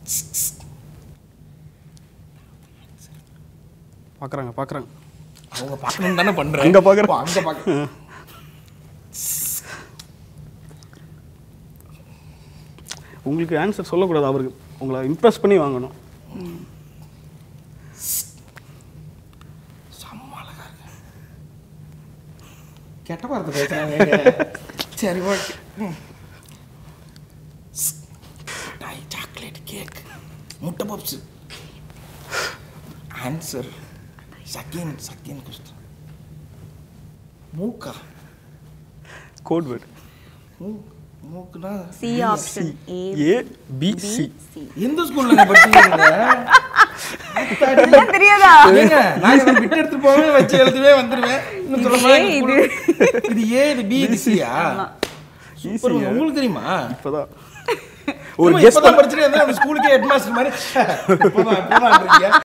பார்க்குறாங்க பார்க்குறாங்க அவங்க பார்க்கணும் தானே பண்றேன் அங்க பார்க்கறேன். அப்போ அங்க பார்க்க உங்களுக்கு ஆன்சர் சொல்லக்கூடாது அவருக்கு உங்களை இம்ப்ரெஸ் பண்ணி வாங்கணும் செம்ம அழகா இருக்கு கெட்ட வார்த்தை பேசுறாங்க சரி ஓகே டாய் சாக்லேட் கேக் முட்டை puffs answer second second question மூக்கா கோட் வேர்டு மூ மூக்குனா C option A A B C C எந்த ஸ்கூல்ல படிச்சீங்க இதெல்லாம் தெரியாதா ஏங்க, நான் இதை விட்டு எடுத்துட்டு போவே வச்சு எழுதவே வந்துருவேன் இன்னும் சொல்ல போனா இது எங்க குழு- இது ஏ இது பி இது சியா சூப்பர் Easy-யா? உங்களுக்கு தெரியுமா இப்போதான் ஒரு ஒரு கெஸ்ட் கெஸ்ட் படிச்சிருக்கேன் அந்த ஸ்கூலுக்கே ஹெட் மாஸ்டர் மாதிரி இப்போதான் இப்போதான்